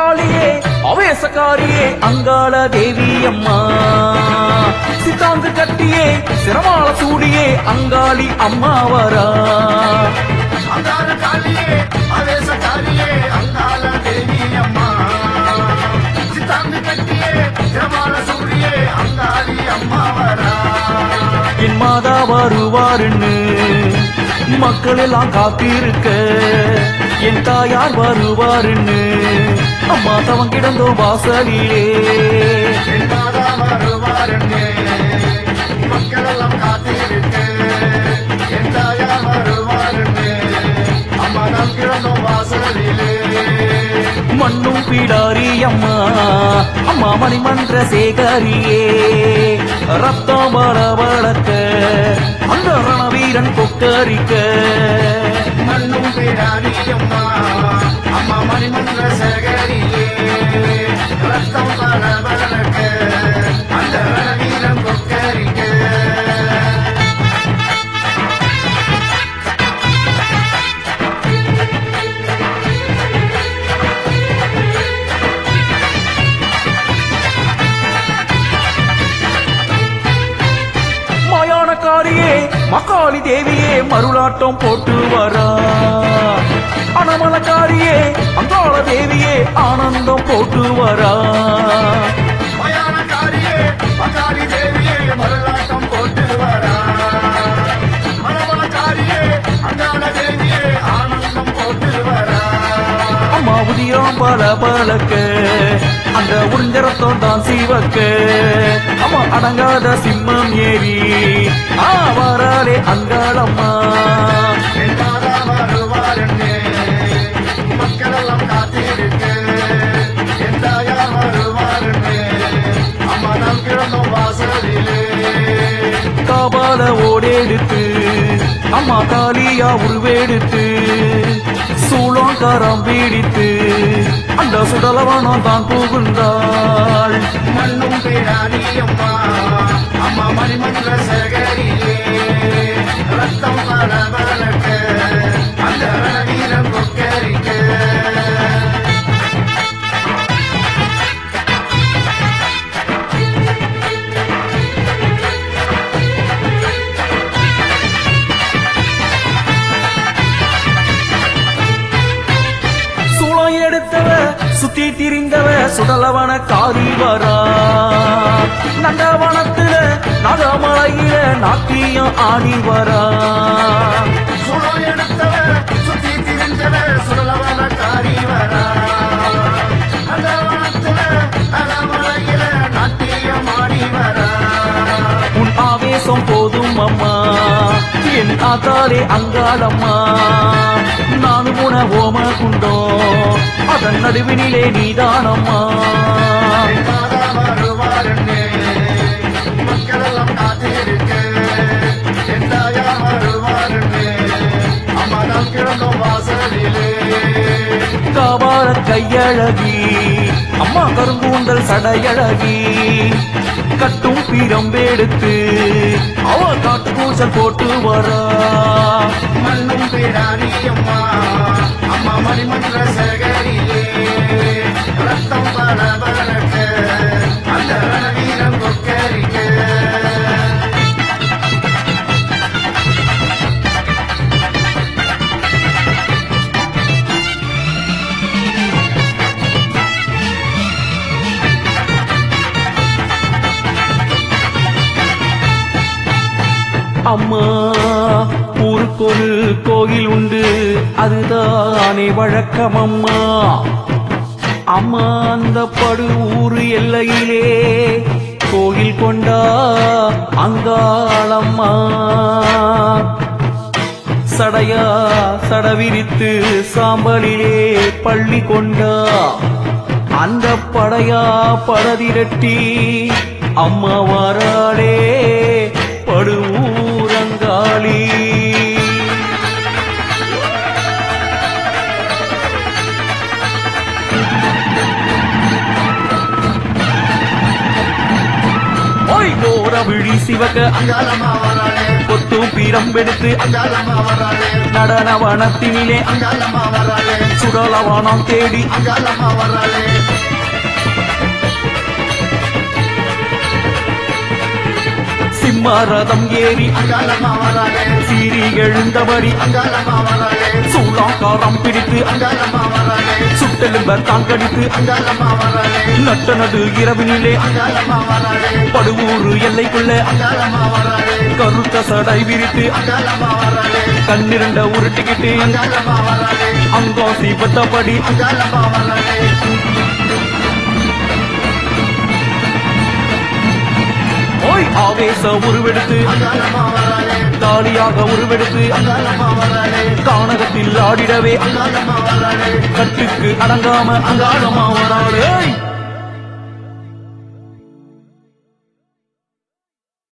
காளியே அவேசக்காரியே அங்காள தேவி அம்மா சித்தாந்து கட்டியே சிரமால சூடியே அங்காளி அம்மா வரா அங்காள காளியே அவேச காளியே அங்காள தேவி அம்மா சித்தாந்து கட்டியே ஜமால சூரியே அங்காளி அம்மா வரா என் மாதா வருவாருன்னு மக்கள் எல்லாம் காத்திருக்க என் தாயார் வருவாருன்னு அம்மா தவன் கிடந்தோ வாசலிலே மாதா வருவாருன்னு மக்கள் எல்லாம் காத்திருக்கு என் தாயா வருவாருன்னு அம்மா நாம் கிடந்தோம் வாசலிலே மண்ணும் பீடாரி அம்மா அம்மா மணிமன்ற சேகரியே ரத்தம் வள வளர்க்க அந்த ரணவீரன் கொக்கரிக்க மண்ணும் பேராணி அம்மா அம்மா மணிமன்ற சேகரியே ரத்தம் பல பலக்க அந்த ரணவீரம் கொக்கரிக்க மாயானக்காரியே மக்காளி தேவியே மருளாட்டம் போட்டு வரா அனமலக்காரியே அங்காள தேவியே ஆனந்தம் போட்டு வரா மயானக்காரியே பகாரி தேவியே மருளாட்டம் போட்டு வரா மலமலக்காரியே அங்காள தேவியே ஆனந்தம் போட்டு வரா அம்மா உதிரம் பல பலக்க அந்த உறிஞ்ச ரத்தம் தான் சிவக்க அம்மா அடங்காத சிம்மம் ஏறி ஆ வராலே அங்காளம்மா என்னாரா வருவாருன்னு மக்களெல்லாம் காத்திருக்கு எந்தாயா வருவாருன்னு அம்மா நாம் கிடந்தோம் வாசலிலே காபால ஓடெடுத்து அம்மா காளியா உருவெடுத்து சூளம் பீடித்து அந்த சுடலவனம் தான் புகுந்தாள் மண்ணும் பேராணி அம்மா அம்மா மணிமன்ற சேகரியே ரத்தம் பல பலக்க அந்த ரணவீரம் கொக்கரிக்க சூளம் எடுத்தவ சுத்தி திரிந்தவ சுடலவன காரி வரா நந்தவனத்துல நகமலையில நாட்டியம் ஆடி வரா சுழல் எடுத்தவ சுத்தி திரிஞ்சவ சுழலவன காரி வரா அந்த வனத்துல அலமலையில நாட்டியமாடி வரா உன் ஆவேசம் போதும் அம்மா என் ஆத்தாலே அங்காளம்மா நானும் உன ஓம குண்டோ அதன் நடுவினிலே நீதானம்மா மாதா வருவாருன்னு மக்களெல்லாம் காத்திருக்க எந்தாயா வருவாருன்னு அம்மா நாம் கிடந்தோம் வாசலிலே காபால கையழகி அம்மா கருங்கூந்தல் சடையழகி கட்டும் பிரம்பெடுத்து அவ காட்டு கூச்சல் போட்டு வரா மண்ணும் பேராணி அம்மா அம்மா மணிமன்ற சேகரியே ரத்தம் பல பலக்க அந்த ரணவீரம் கொக்கரிக்க அம்மா ஊருக்கொரு கோயில் உண்டு அதுதானே வழக்கம் அம்மா அம்மா அந்த படு ஊரு எல்லையிலே கோயில் கொண்டா அங்காளம்மா சடையா சடவிரித்து சாம்பலிலே பள்ளி கொண்டா அந்த படையா படதிரட்டி அம்மா வாராளே படுவூரங்காளி ஓய் கோர விழி சிவக அங்காளம்மா வராளே கொத்தும் பீரம்பெடுத்து அங்காளம்மா வராளே நடன வனத்தினிலே அங்காளம்மா வராளே சுடலவானம் தேடி அங்காளம்மா வராளே சிம்மரதம் ஏறி அங்காளம்மா வராளே சீறி எழுந்தபடி அங்காளம்மா வராளே சூளாக்காரம் பிடித்து அங்காளம்மா வராளே சுட்டெலும்பர் தான் கடித்து அங்காளம்மா வராளே நட்ட நடு இரவினிலே அங்காளம்மா வராளே படுவூர் எல்லைக்குள்ள அங்காளம்மா வராளே கருத்த சடை விரித்து அங்காளம்மா வராளே கண்ணிரண்ட உருட்டிக்கிட்டு அங்காளம்மா வராளே அங்கோ சீபத்தபடி அங்காளம்மா வராளே ஓய் ஆவேச உருவெடுத்து அங்காளம்மா வராளே தாலியாக உருவெடுத்து அங்காளம்மா வராளே கானகத்தில் ஆடிடவே அங்காளம்மா வராளே கட்டுக்கு அடங்காம அங்காளமா வராளே